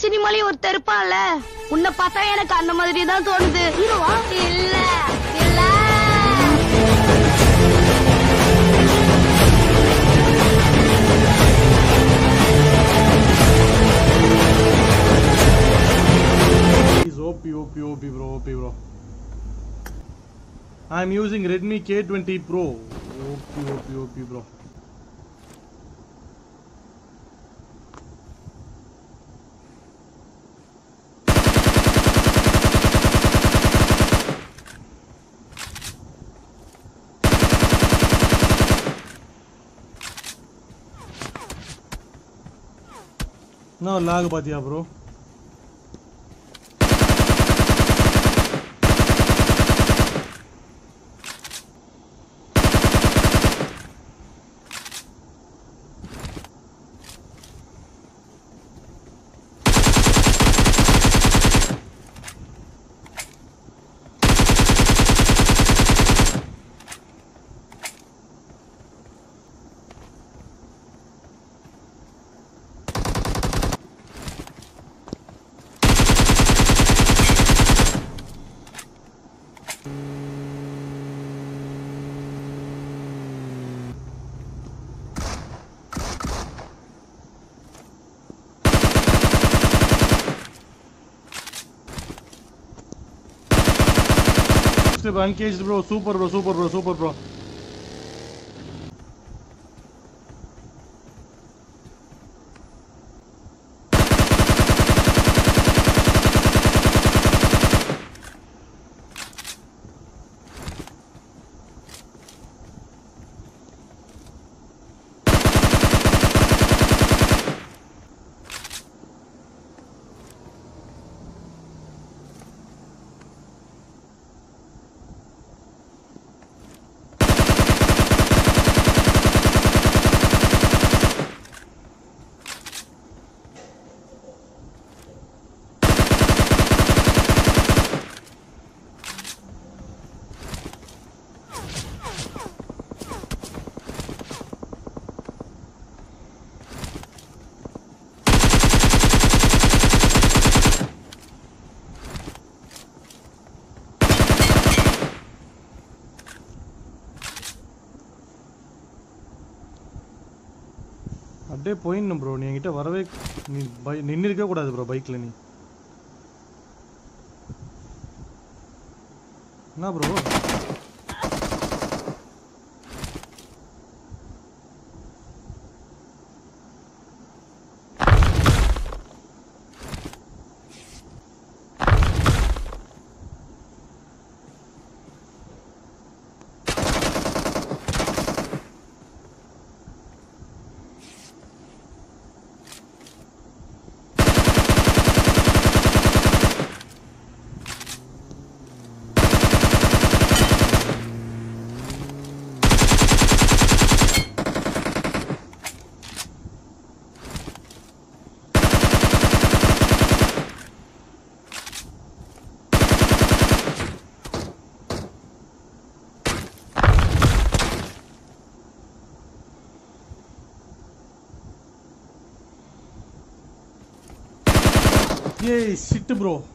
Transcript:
சினிமாலயும் ஒருத்தர் இருப்பான்ல உன்னை பார்த்தா எனக்கு அந்த மாதிரி தான் தோணுது இல்ல இல்ல He's OP, OP, OP, bro, OP, bro. I'm using Redmi K20 Pro. OP, OP, OP, bro. என்ன லாக் பாத்தியா bro uncaged bro super bro super bro super bro அப்படியே போயிடணும் ப்ரோ நீ என்கிட்ட வரவே நீ பை நின்று இருக்க கூடாது ப்ரோ பைக்கில் நீ என்ன ப்ரோ ஏய் ஷிட் ப்ரோ